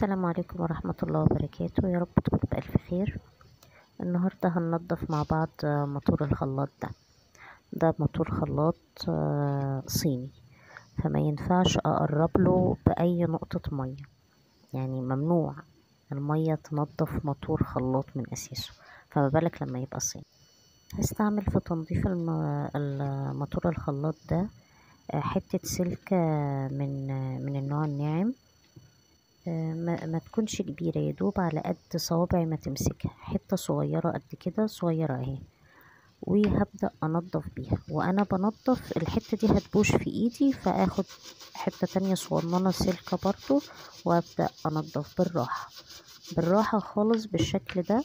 السلام عليكم ورحمة الله وبركاته يا رب تكونوا بألف خير النهاردة هننضف مع بعض آه، موتور الخلاط ده ده موتور خلاط آه، صيني فما ينفعش أقرب له بأي نقطة مية يعني ممنوع المية تنضف موتور خلاط من أساسه فما بالك لما يبقى صيني هستعمل في تنظيف الم- الموتور الخلاط ده آه، حتة سلكة من آه، من النوع الناعم آه، ما, ما تكونش كبيرة يدوب على قد صوابعي ما تمسكها حتة صغيرة قد كده صغيرة اهي وهبدأ أنضف بيها وأنا بنضف الحتة دي هتبوش في إيدي فآخد حتة تانية صغننة سلكة برضو وأبدأ أنضف بالراحة بالراحة خالص بالشكل ده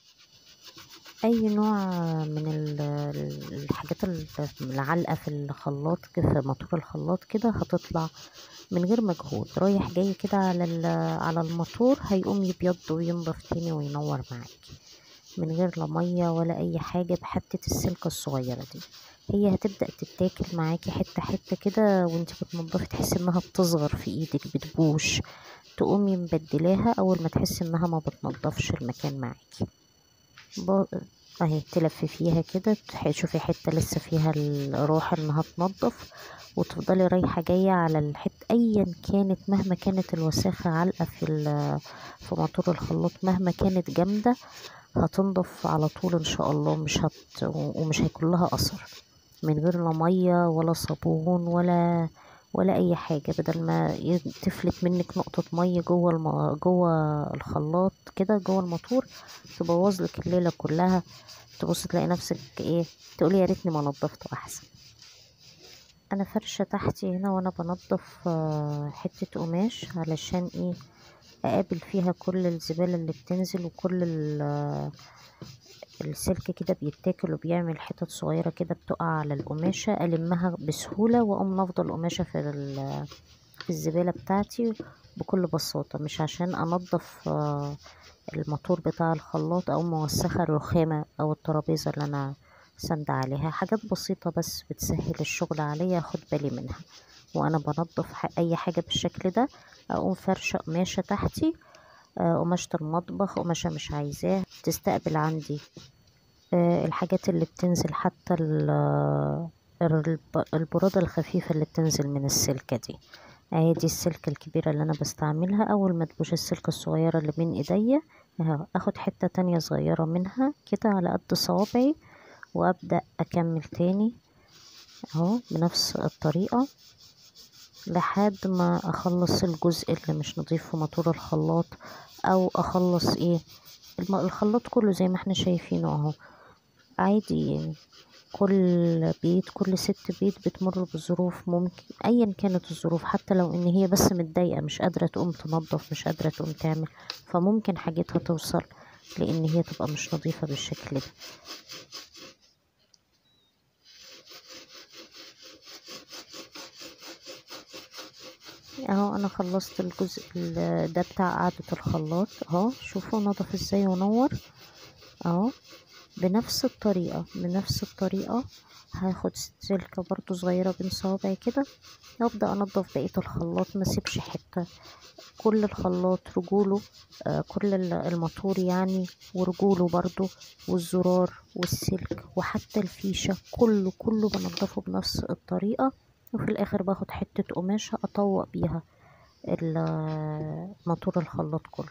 أي نوع من ال- ال- الحاجات ال- العالقة في الخلاط ك- في موتور الخلاط كده هتطلع من غير مجهود رايح جاي كده على ال- على الموتور هيقوم يبيض وينضف تاني وينور معاكي من غير لا ميه ولا اي حاجه بحته السلكه الصغيره دي هي هتبدا تتاكل معاكي حته حته كده وانت بتنضفي تحسي انها بتصغر في ايدك بتبوش تقومي مبدلاها اول ما تحسي انها ما بتنضفش المكان معاكي ب- اهي تلففيها كده تح- تشوفي حته لسه فيها الروح انها تنضف وتفضلي رايحه جايه على الحته ايا كانت مهما كانت الوساخه عالقه في ال- في موتور الخلاط مهما كانت جامده هتنضف على طول ان شاء الله مش هت ومش هيكون لها اثر من غير لا ميه ولا صابون ولا ولا اي حاجه بدل ما ي- تفلت منك نقطه ميه جوه الم... جوه الخلاط كده جوه الموتور تبوظ لك الليله كلها تبص تلاقي نفسك ايه تقولي يا ريتني ما نضفته احسن انا فرشه تحتي هنا وانا بنضف آه، حته قماش علشان ايه اقابل فيها كل الزباله اللي بتنزل وكل ال- السلك كده بيتاكل وبيعمل حتت صغيره كده بتقع على القماشه المها بسهوله واقوم نافضه القماشه في ال- في الزباله بتاعتي بكل بساطه مش عشان انضف آه، الموتور بتاع الخلاط او موسخه الرخامه او الترابيزه اللي انا سند عليها حاجات بسيطه بس بتسهل الشغل عليا اخد بالي منها وانا بنضف ح- اي حاجه بالشكل ده اقوم فرشه قماشه تحتي آه، قماشة المطبخ قماشة مش عايزاه تستقبل عندي آه، الحاجات اللي بتنزل حتى ال- الب- البرودة الخفيفة اللي بتنزل من السلكة دي اهي دي السلكة الكبيرة اللي انا بستعملها اول ما تبوش السلكة الصغيرة اللي بين ايديا اهو اخد حتة تانية صغيرة منها كده على قد صوابعي وابدأ اكمل تاني اهو بنفس الطريقة لحد ما اخلص الجزء اللي مش نضيف في موتور الخلاط او اخلص ايه الم- الخلاط كله زي ما احنا شايفينه اهو عادي يعني كل بيت كل ست بيت بتمر بظروف ممكن ايا كانت الظروف حتى لو ان هي بس متضايقه مش قادره تقوم تنظف مش قادره تقوم تعمل فممكن حاجتها توصل لان هي تبقى مش نظيفه بالشكل ده اهو انا خلصت الجزء ال- ده بتاع قاعده الخلاط اهو شوفوا نضف ازاي ونور اهو بنفس الطريقة بنفس الطريقة هاخد سلكة برضو صغيرة بين صوابعي كده وابدأ انضف بقية الخلاط ما سيبش حتة كل الخلاط رجوله آه كل ال- الموتور يعني ورجوله برضو والزرار والسلك وحتى الفيشة كله كله بنضفه بنفس الطريقة وفي الاخر باخد حتة قماشة اطوق بيها ال- موتور الخلاط كله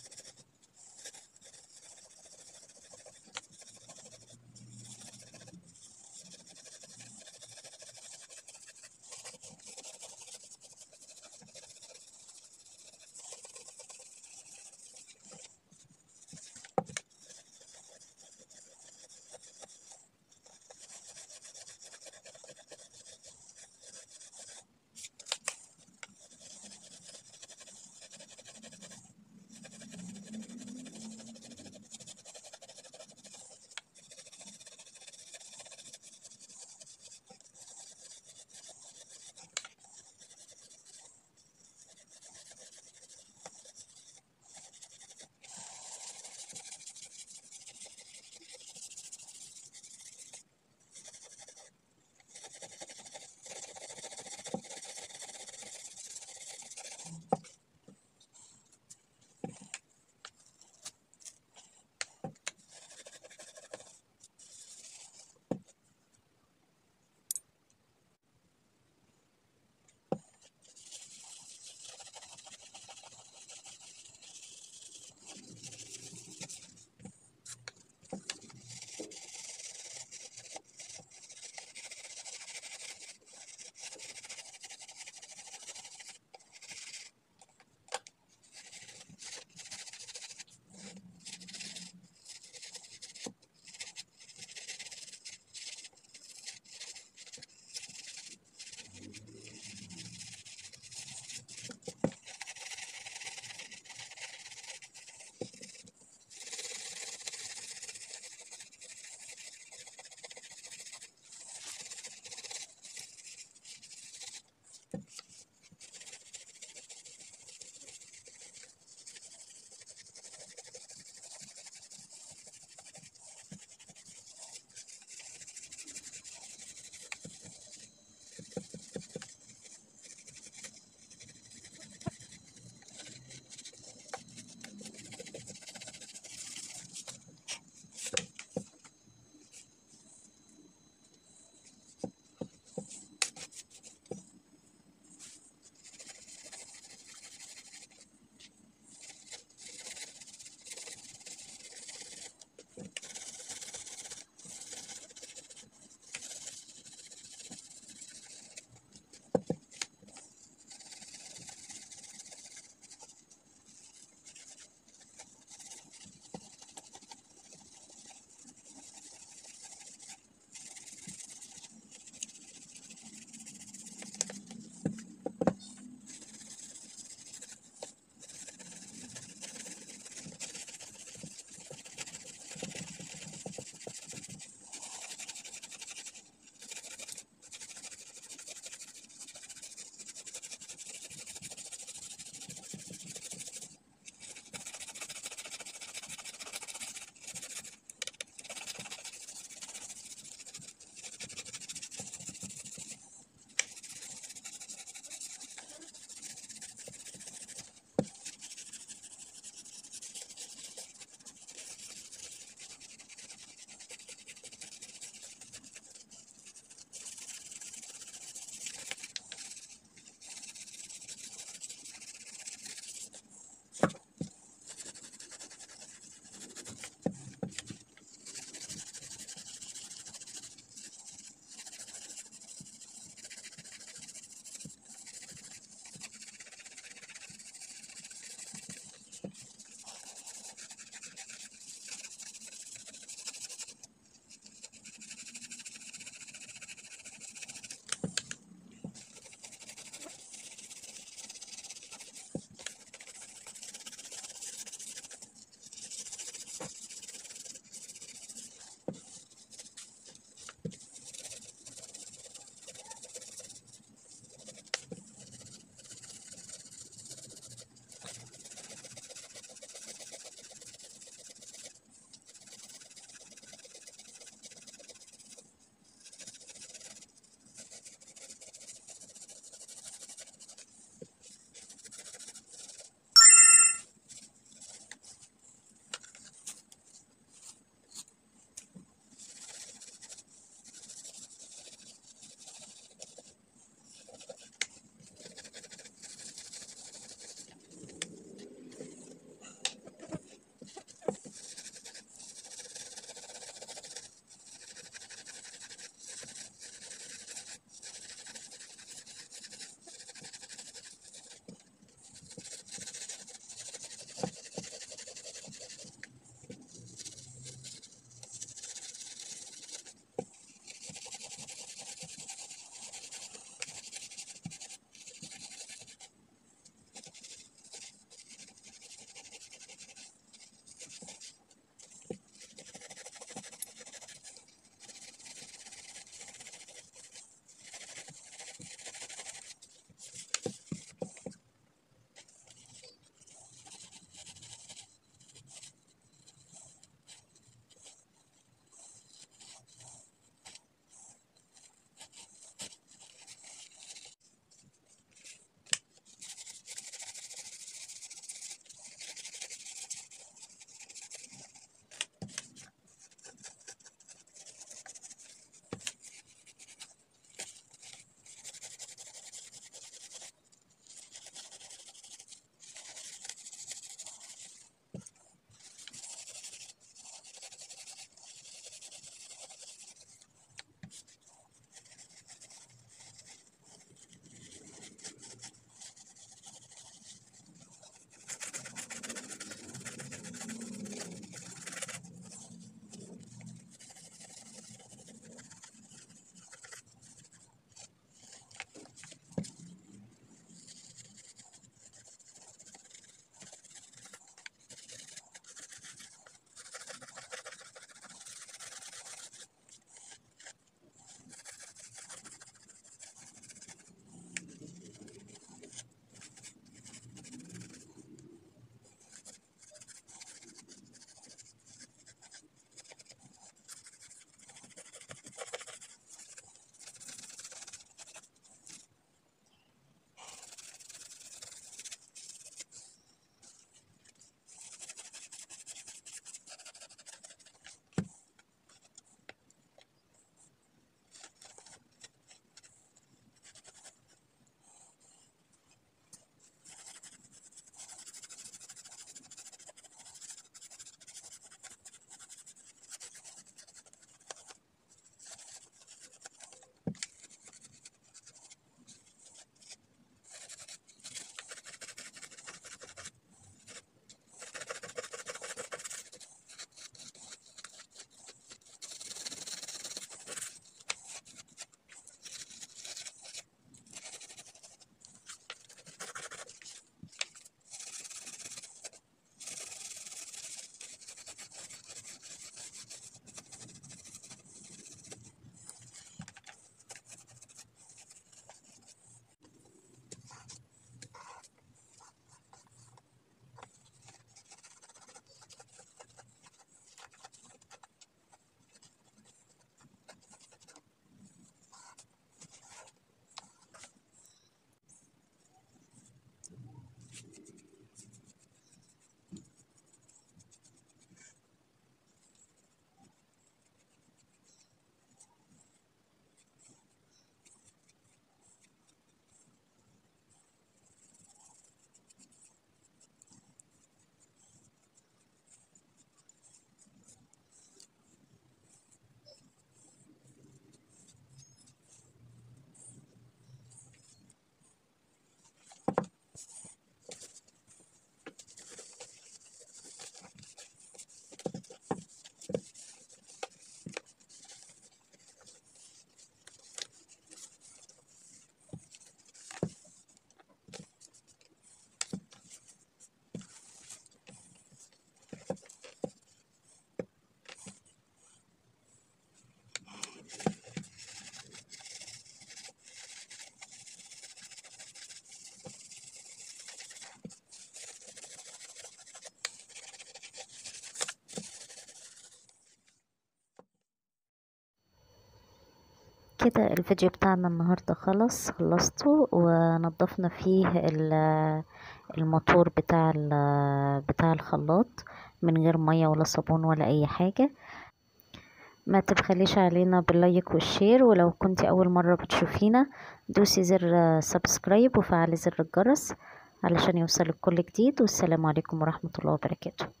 كده الفيديو بتاعنا النهاردة خلص خلصته ونضفنا فيه ال- الموتور بتاع ال- بتاع الخلاط من غير مية ولا صابون ولا اي حاجة ما تبخليش علينا باللايك والشير ولو كنت اول مرة بتشوفينا دوسي زر سبسكرايب وفعلي زر الجرس علشان يوصلك كل جديد والسلام عليكم ورحمة الله وبركاته